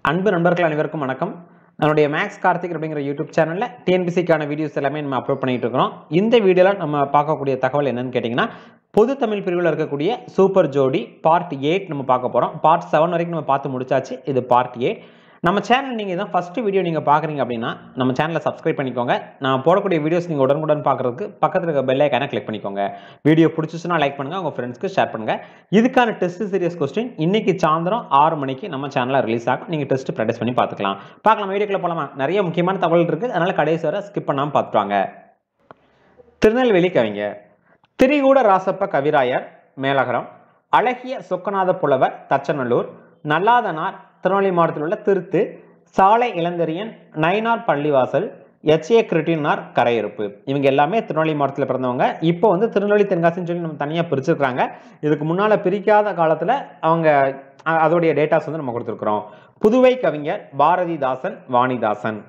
அன்பு நண்பர்கள் அனைவருக்கும் வணக்கம் நம்மளுடைய மேக்ஸ் கார்த்திக் அப்படிங்கிற யூடியூப் சேனலில் டிஎன்பிசிக்கான வீடியோஸ் எல்லாமே நம்ம அப்லோட் பண்ணிட்டு இருக்கிறோம் இந்த வீடியோவில் நம்ம பார்க்கக்கூடிய தகவல் என்னன்னு கேட்டிங்கன்னா பொது தமிழ் பிரிவில் இருக்கக்கூடிய சூப்பர் ஜோடி பார்ட் எயிட் நம்ம பார்க்க போகிறோம் பார்ட் செவன் வரைக்கும் நம்ம பார்த்து முடிச்சாச்சு இது பார்ட் எயிட் நம்ம சேனல் நீங்கள் இதான் ஃபஸ்ட்டு வீடியோ நீங்கள் பார்க்குறீங்க அப்படின்னா நம்ம சேனலை சப்ஸ்கிரைப் பண்ணிக்கோங்க நான் போடக்கூடிய வீடியோஸ் நீங்கள் உடனுக்குடன் பார்க்குறதுக்கு பக்கத்தில் இருக்க பெல் ஐக்கானை கிளிக் பண்ணிக்கோங்க வீடியோ பிடிச்சிச்சுன்னா லைக் பண்ணுங்கள் உங்கள் ஃப்ரெண்ட்ஸ்க்கு ஷேர் பண்ணுங்கள் இதுக்கான டெஸ்ட் சீரியஸ் கொஸ்டின் இன்னைக்கு சாயந்தரம் ஆறு மணிக்கு நம்ம சேனலில் ரிலீஸ் ஆகும் நீங்கள் டெஸ்ட் ப்ராக்டிஸ் பண்ணி பார்த்துக்கலாம் பார்க்கலாம் வீடியோக்குள்ள போகலாமா நிறைய முக்கியமான தகவல் இருக்குது அதனால் கடைசி வரை ஸ்கிப் பண்ணாமல் பார்த்துட்டு திருநெல்வேலி கவிஞர் திரிகூட ராசப்ப கவிராயர் மேலகரம் அழகிய சொக்கநாத புலவர் தச்சநல்லூர் நல்லாதனார் திருநெல்வேலி மாவட்டத்தில் உள்ள திருத்து சாலை இளந்தரியன் நயினார் பள்ளிவாசல் எச்ஏ கிருட்டினார் கரையிருப்பு இவங்க எல்லாமே திருநெல்வேலி மாவட்டத்தில் பிறந்தவங்க இப்போ வந்து திருநெல்வேலி தென்காசின்னு சொல்லி நம்ம தனியாக பிரிச்சிருக்காங்க இதுக்கு முன்னால் பிரிக்காத காலத்தில் அவங்க அ- அதோடைய டேட்டாஸ் வந்து நம்ம கொடுத்துருக்குறோம் புதுவை கவிஞர் பாரதிதாசன் வாணிதாசன்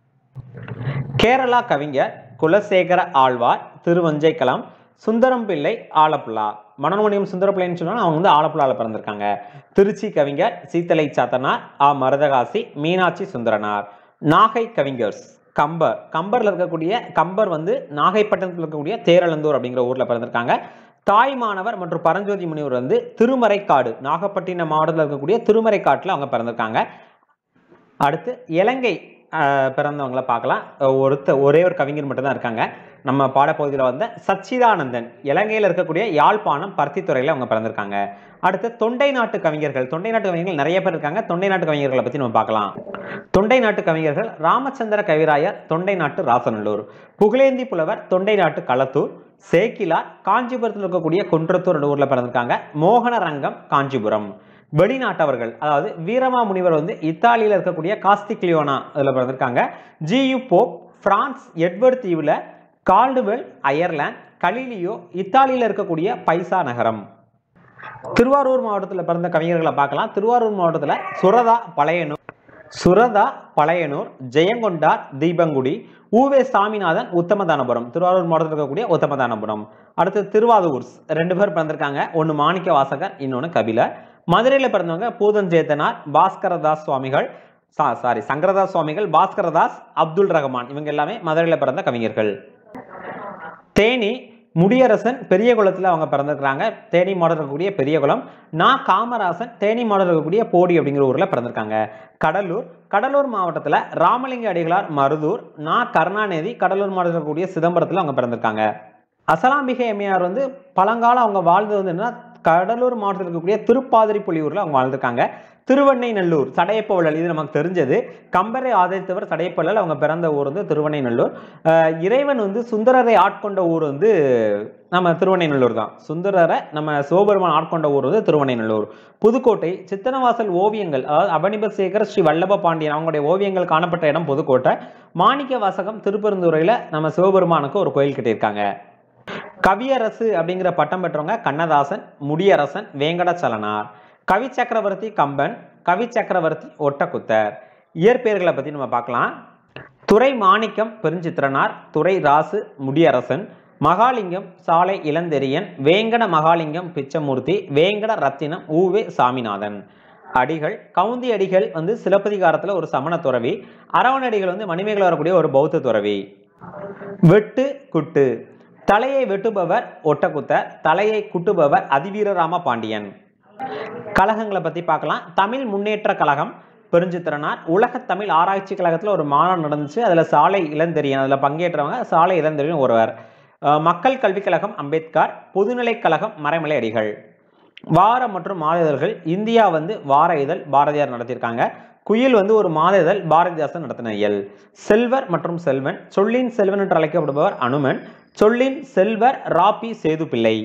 கேரளா கவிஞர் குலசேகர ஆழ்வார் திருவஞ்சைக்களம் சுந்தரம் பிள்ளை ஆலப்புழா மனோன்மணியம் சுந்தரப்பிள்ளைன்னு சொன்னா அவங்க வந்து ஆலப்புழாவில் பிறந்திருக்காங்க திருச்சி கவிஞர் சீத்தலை சாத்தனார் ஆ மருதகாசி மீனாட்சி சுந்தரனார் நாகை கவிஞர்ஸ் கம்பர் கம்பர்ல இருக்கக்கூடிய கம்பர் வந்து நாகைப்பட்டினத்தில் இருக்கக்கூடிய தேரழந்தூர் அப்படிங்கிற ஊர்ல பிறந்திருக்காங்க தாய்மானவர் மற்றும் பரஞ்சோதி முனிவர் வந்து திருமறைக்காடு நாகப்பட்டினம் மாவட்டத்தில் இருக்கக்கூடிய திருமறைக்காட்டில் அவங்க பிறந்திருக்காங்க அடுத்து இலங்கை ஆஹ், பிறந்தவங்கள பார்க்கலாம் ஒருத்த ஒரே ஒரு கவிஞர் மட்டும்தான் இருக்காங்க நம்ம பாடப்பகுதியில் வந்த சச்சிதானந்தன் இலங்கையில் இருக்கக்கூடிய யாழ்ப்பாணம் பருத்தித்துறையில் அவங்க பிறந்திருக்காங்க அடுத்து தொண்டை நாட்டு கவிஞர்கள் தொண்டை நாட்டு கவிஞர்கள் நிறைய பேர் இருக்காங்க தொண்டை நாட்டு கவிஞர்களை பற்றி நம்ம பார்க்கலாம் தொண்டை நாட்டு கவிஞர்கள் ராமச்சந்திர கவிராயர் தொண்டை நாட்டு ராசநல்லூர் புகழேந்தி புலவர் தொண்டை நாட்டு களத்தூர் சேக்கிலார் காஞ்சிபுரத்தில் இருக்கக்கூடிய குன்றத்தூர் என்ற ஊரில் பிறந்திருக்காங்க மோகனரங்கம் காஞ்சிபுரம் வெளிநாட்டவர்கள் அதாவது வீரமா முனிவர் வந்து இத்தாலியில் இருக்கக்கூடிய காஸ்டிக்லியோனா அதில் பிறந்திருக்காங்க ஜியு போப் பிரான்ஸ் எட்வர்ட் தீவில் கால்டுவெல் அயர்லாந்து கலீலியோ இத்தாலியில் இருக்கக்கூடிய பைசா நகரம் திருவாரூர் மாவட்டத்தில் பிறந்த கவிஞர்களை பார்க்கலாம் திருவாரூர் மாவட்டத்தில் சுரதா பழையனூர் சுரதா பழையனூர் ஜெயங்கொண்டார் தீபங்குடி ஊவே சாமிநாதன் உத்தமதானபுரம் திருவாரூர் மாவட்டத்தில் இருக்கக்கூடிய உத்தமதானபுரம் அடுத்து திருவாதூர் ரெண்டு பேர் பிறந்திருக்காங்க ஒன்று மாணிக்க வாசகர் இன்னொன்று கபிலர் மதுரையில் பிறந்தவங்க பூதஞ்சேத்தனார் பாஸ்கரதாஸ் சுவாமிகள் சாரி சங்கரதாஸ் சுவாமிகள் பாஸ்கரதாஸ் அப்துல் ரஹ்மான் இவங்க எல்லாமே மதுரையில் பிறந்த கவிஞர்கள் தேனி முடியரசன் பெரியகுளத்தில் அவங்க பிறந்திருக்கிறாங்க தேனி மாடல் இருக்கக்கூடிய பெரியகுளம் நான் காமராசன் தேனி மாடல் இருக்கக்கூடிய போடி அப்படிங்கிற ஊரில் பிறந்திருக்காங்க கடலூர் கடலூர் மாவட்டத்தில் ராமலிங்க அடிகளார் மருதூர் நான் கருணாநிதி கடலூர் மாவட்டத்தில் இருக்கக்கூடிய சிதம்பரத்தில் அவங்க பிறந்திருக்காங்க அசலாம்பிகை அம்மையார் வந்து பழங்காலம் அவங்க வாழ்ந்தது வந்து என்னன்னா கடலூர் மாவட்டத்தில் இருக்கக்கூடிய திருப்பாதிரி புலியூரில் அவங்க வாழ்ந்திருக்காங்க திருவண்ணைநல்லூர் சடையப்பவள்ளல் இது நமக்கு தெரிஞ்சது கம்பரை ஆதரித்தவர் சடையப்பவள்ளல் அவங்க பிறந்த ஊர் வந்து திருவண்ணைநல்லூர் அஹ் இறைவன் வந்து சுந்தரரை ஆட்கொண்ட ஊர் வந்து நம்ம திருவண்ணைநல்லூர் தான் சுந்தரரை நம்ம சிவபெருமான் ஆட்கொண்ட ஊர் வந்து திருவண்ணைநல்லூர் புதுக்கோட்டை சித்தனவாசல் ஓவியங்கள் அதாவது அபனிபசேகர் ஸ்ரீ வல்லப பாண்டியன் அவங்களுடைய ஓவியங்கள் காணப்பட்ட இடம் புதுக்கோட்டை மாணிக்க வாசகம் திருப்பெருந்துறையில் நம்ம சிவபெருமானுக்கு ஒரு கோயில் கட்டியிருக்காங்க கவியரசு அப்படிங்கிற பட்டம் பெற்றவங்க கண்ணதாசன் முடியரசன் வேங்கடச்சலனார் கவி சக்கரவர்த்தி கம்பன் கவி சக்கரவர்த்தி ஒட்டக்குத்தர் இயற்பெயர்களை பற்றி நம்ம பார்க்கலாம் துறை மாணிக்கம் பெருஞ்சித்திரனார் துறை ராசு முடியரசன் மகாலிங்கம் சாலை இளந்தெரியன் வேங்கட மகாலிங்கம் பிச்சமூர்த்தி வேங்கட ரத்தினம் ஊவே சாமிநாதன் அடிகள் கவுந்தி அடிகள் வந்து சிலப்பதிகாரத்தில் ஒரு சமண துறவி அரவணடிகள் வந்து மணிமேகலை வரக்கூடிய ஒரு பௌத்த துறவி வெட்டு குட்டு தலையை வெட்டுபவர் ஒட்டக்குத்தர் தலையை குட்டுபவர் அதிவீரராம பாண்டியன் கழகங்களை பற்றி பார்க்கலாம் தமிழ் முன்னேற்ற கழகம் பெருஞ்சித்திரனார் உலகத் தமிழ் ஆராய்ச்சி கழகத்தில் ஒரு மாநாடு நடந்துச்சு அதில் சாலை இளந்தெரியன் அதில் பங்கேற்றவங்க சாலை இளந்தெரியன் ஒருவர் அஹ் மக்கள் கல்விக் கழகம் அம்பேத்கர் பொதுநிலைக் கழகம் மறைமலை அடிகள் வார மற்றும் மாத இதழ்கள் இந்தியா வந்து வார இதழ் பாரதியார் நடத்தியிருக்காங்க குயில் வந்து ஒரு மாத இதழ் பாரதிதாசன் நடத்தின இயல் செல்வர் மற்றும் செல்வன் சொல்லின் செல்வன் என்று அழைக்கப்படுபவர் அனுமன் சொல்லின் செல்வர் ராபி சேதுப்பிள்ளை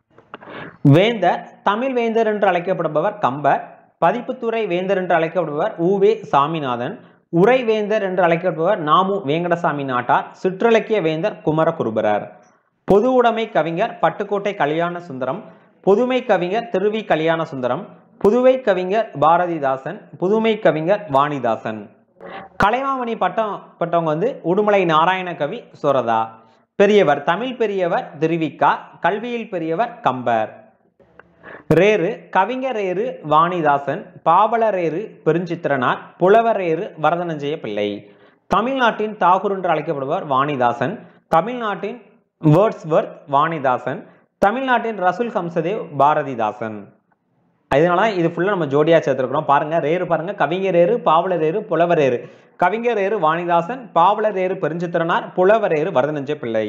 வேந்தர் தமிழ் வேந்தர் என்று அழைக்கப்படுபவர் கம்பர் பதிப்புத்துறை வேந்தர் என்று அழைக்கப்படுபவர் ஊவே சாமிநாதன் உரை வேந்தர் என்று அழைக்கப்படுபவர் நாமு வேங்கடசாமி நாட்டார் சிற்றிலக்கிய வேந்தர் குமரகுருபரர் பொது உடைமை கவிஞர் பட்டுக்கோட்டை கல்யாண சுந்தரம் புதுமை கவிஞர் திருவி கல்யாண சுந்தரம் புதுவை கவிஞர் பாரதிதாசன் புதுமை கவிஞர் வாணிதாசன் கலைமாமணி பட்டம் பட்டவங்க வந்து உடுமலை நாராயண கவி சுரதா பெரியவர் தமிழ் பெரியவர் திருவிக்கா கல்வியில் பெரியவர் கம்பர் ரேரு கவிஞரேறு வாணிதாசன் பாவலரேறு பெருஞ்சித்திரனார் புலவரேறு வரதனஞ்சய பிள்ளை தமிழ்நாட்டின் தாகூர் என்று அழைக்கப்படுபவர் வாணிதாசன் தமிழ்நாட்டின் வேர்ட்ஸ்வர்த் வாணிதாசன் தமிழ்நாட்டின் ரசூல் ஹம்சதேவ் பாரதிதாசன் இதனால தான் இது ஃபுல்லாக நம்ம ஜோடியாக சேர்த்துருக்கிறோம் பாருங்க ரேரு பாருங்க கவிஞரேறு பாவலரேறு புலவரேறு கவிஞரேறு வாணிதாசன் பாவலரேறு பெருஞ்சித்திரனார் புலவரேறு வரதனஞ்ச பிள்ளை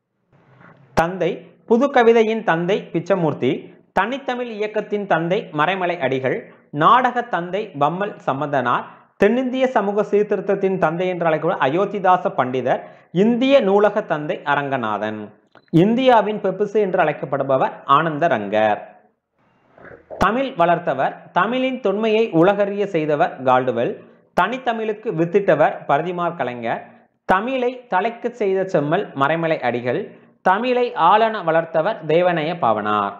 தந்தை புது கவிதையின் தந்தை பிச்சமூர்த்தி தனித்தமிழ் இயக்கத்தின் தந்தை மறைமலை அடிகள் நாடக தந்தை பம்மல் சம்பந்தனார் தென்னிந்திய சமூக சீர்திருத்தத்தின் தந்தை என்று அழைக்கப்படும் அயோத்திதாச பண்டிதர் இந்திய நூலக தந்தை அரங்கநாதன் இந்தியாவின் பெப்புசு என்று அழைக்கப்படுபவர் ஆனந்த ரங்கர் தமிழ் வளர்த்தவர் தமிழின் தொன்மையை உலகறிய செய்தவர் கால்டுவெல் தனித்தமிழுக்கு வித்திட்டவர் பரதிமார் கலைஞர் தமிழை தலைக்கு செய்த செம்மல் மறைமலை அடிகள் தமிழை ஆளன வளர்த்தவர் தேவநேய பாவனார்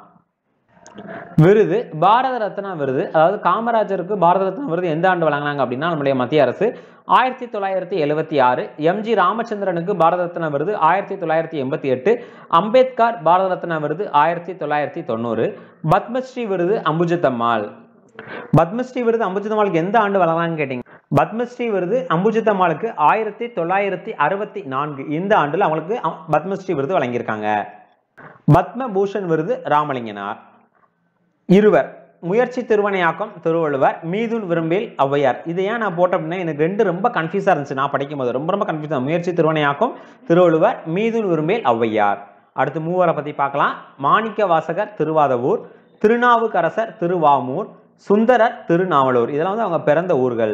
விருது பாரத ரத்னா விருது அதாவது காமராஜருக்கு பாரத ரத்னா விருது எந்த ஆண்டு வழங்கினாங்க அப்படின்னா நம்முடைய மத்திய அரசு ஆயிரத்தி தொள்ளாயிரத்தி எழுபத்தி ஆறு எம்ஜி ராமச்சந்திரனுக்கு பாரத ரத்னா விருது ஆயிரத்தி தொள்ளாயிரத்தி எண்பத்தி எட்டு அம்பேத்கர் பாரத ரத்னா விருது ஆயிரத்தி தொள்ளாயிரத்தி தொண்ணூறு பத்மஸ்ரீ விருது அம்புஜத்தம்மாள் பத்மஸ்ரீ விருது அம்புஜத்தம்மாளுக்கு எந்த ஆண்டு வழங்கினாங்கன்னு கேட்டீங்க பத்மஸ்ரீ விருது அம்புஜத்தம்மாளுக்கு ஆயிரத்தி தொள்ளாயிரத்தி அறுபத்தி நான்கு இந்த ஆண்டுல அவங்களுக்கு அம்- பத்மஸ்ரீ விருது வழங்கியிருக்காங்க பத்மபூஷன் விருது ராமலிங்கனார் இருவர் முயற்சி திருவனையாக்கம் திருவள்ளுவர் மீதுன் விரும்பில் ஔவையார் இது ஏன் நான் போட்டேன் அப்படின்னா எனக்கு ரெண்டு ரொம்ப கன்ஃபியூஸாக இருந்துச்சு நான் படிக்கும்போது ரொம்ப ரொம்ப கன்ஃபியூஸ் முயற்சி திருவனையாக்கம் திருவள்ளுவர் மீதுன் விரும்பில் ஔவையார் அடுத்து மூவரை பற்றி பார்க்கலாம் மாணிக்க வாசகர் திருவாதவூர் திருநாவுக்கரசர் திருவாமூர் சுந்தரர் திருநாவலூர் இதெல்லாம் வந்து அவங்க பிறந்த ஊர்கள்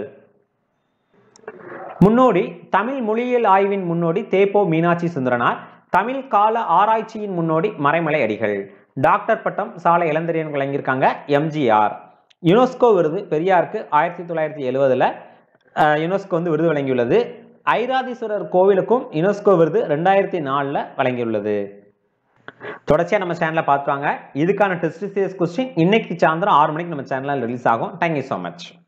முன்னோடி தமிழ் மொழியியல் ஆய்வின் முன்னோடி தேப்போ மீனாட்சி சுந்தரனார் தமிழ் கால ஆராய்ச்சியின் முன்னோடி மறைமலை அடிகள் டாக்டர் பட்டம் சாலை இளந்தரியன் வழங்கியிருக்காங்க எம்ஜிஆர் யுனெஸ்கோ விருது பெரியாருக்கு ஆயிரத்தி தொள்ளாயிரத்தி எழுவதுல யுனெஸ்கோ வந்து விருது வழங்கியுள்ளது ஐராதீஸ்வரர் கோவிலுக்கும் யுனெஸ்கோ விருது ரெண்டாயிரத்தி நாலில் வழங்கியுள்ளது தொடர்ச்சியாக நம்ம சேனலை பார்த்துவாங்க இதுக்கான டெஸ்ட் சீரியஸ் கொஸ்டின் இன்னைக்கு சாயந்தரம் ஆறு மணிக்கு நம்ம சேனலில் ரிலீஸ் ஆகும் தேங்க்யூ ஸோ மச்